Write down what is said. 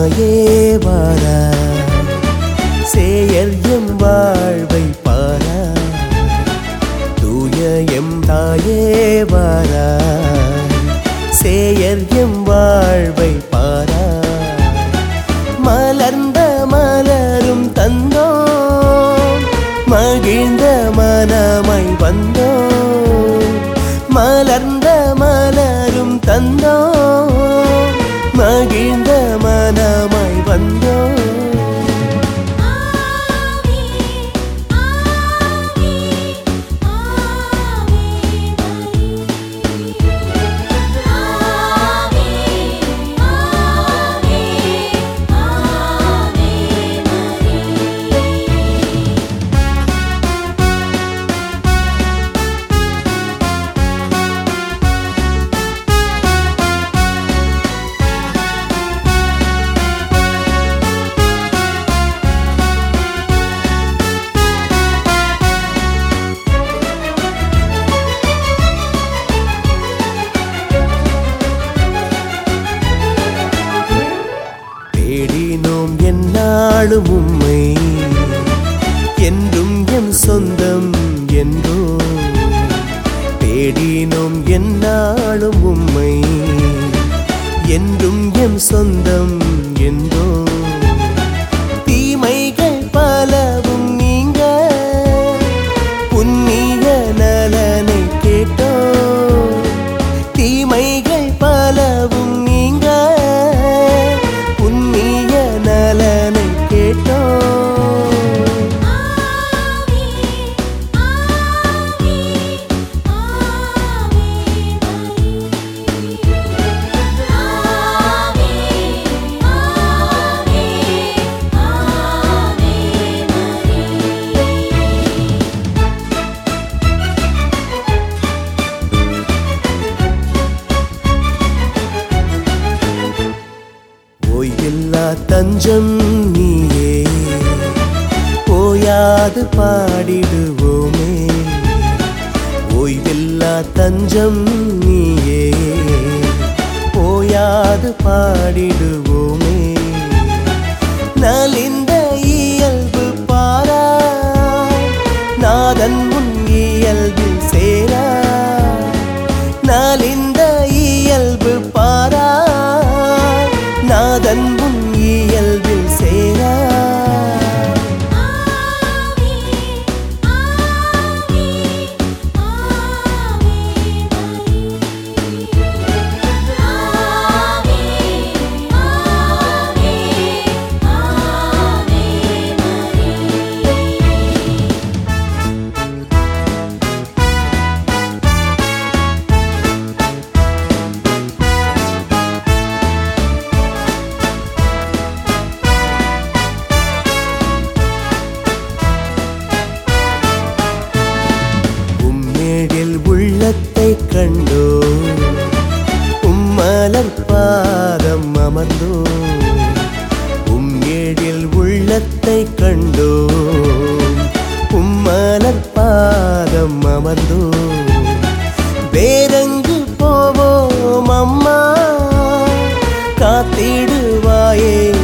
தாயே வாரா செயல் எம் வாழ்வை பாரா தூய எம் தாயே வாரா செயல் எம் வாழ்வை பாரா மலர்ந்த மலரும் தந்தோம் மகிழ்ந்த மனமாய் வந்தோம் மலர்ந்த மலரும் தந்தோம் மகிழ்ந்த மனமாய் வந்தோம் ஆவி ஆவி ஆவி ஆவி ஆவி தேடினோம் என்னாலும் உம்மை என்றும் எம் சொந்தம் என்றோ தேடினோம் என்னாலும் உம்மை என்றும் எம் சொந்தம் என்றோ தீமைகள் பலவும் நீங்க புண்ணிய நலனை கேட்டோம் தீமைகள் பலவும் நீங்க புண்ணிய நலனை கேட்டோம் ஆவி ஆவி ஆவி ஆவி ஆவி ஓய்வில்லா தஞ்சம் நீயே ஓயாது பாடிடுவோமே ஓய்வில்லா தஞ்சம் நீயே ஓயாது பாடிடுவோமே நலிந்த இயல்பு பாரா நாதன் முன் இயல்பில் சேரா நலிந்த இயல்பு பாரா நாதன் முன் இயல்பில் சேரா ஆவி ஆவி ஆவி ஆவி ஆவி உம்மேடில் உள்ளத்தை கண்டோ உம்மலர் பாதம் அமர்ந்தோ உம்மேடில் உள்ளத்தை கண்டோ உம்மலர் பாதம் அமர்ந்தோ வேறெங்கு போவோம் அம்மா காத்திடுவாயே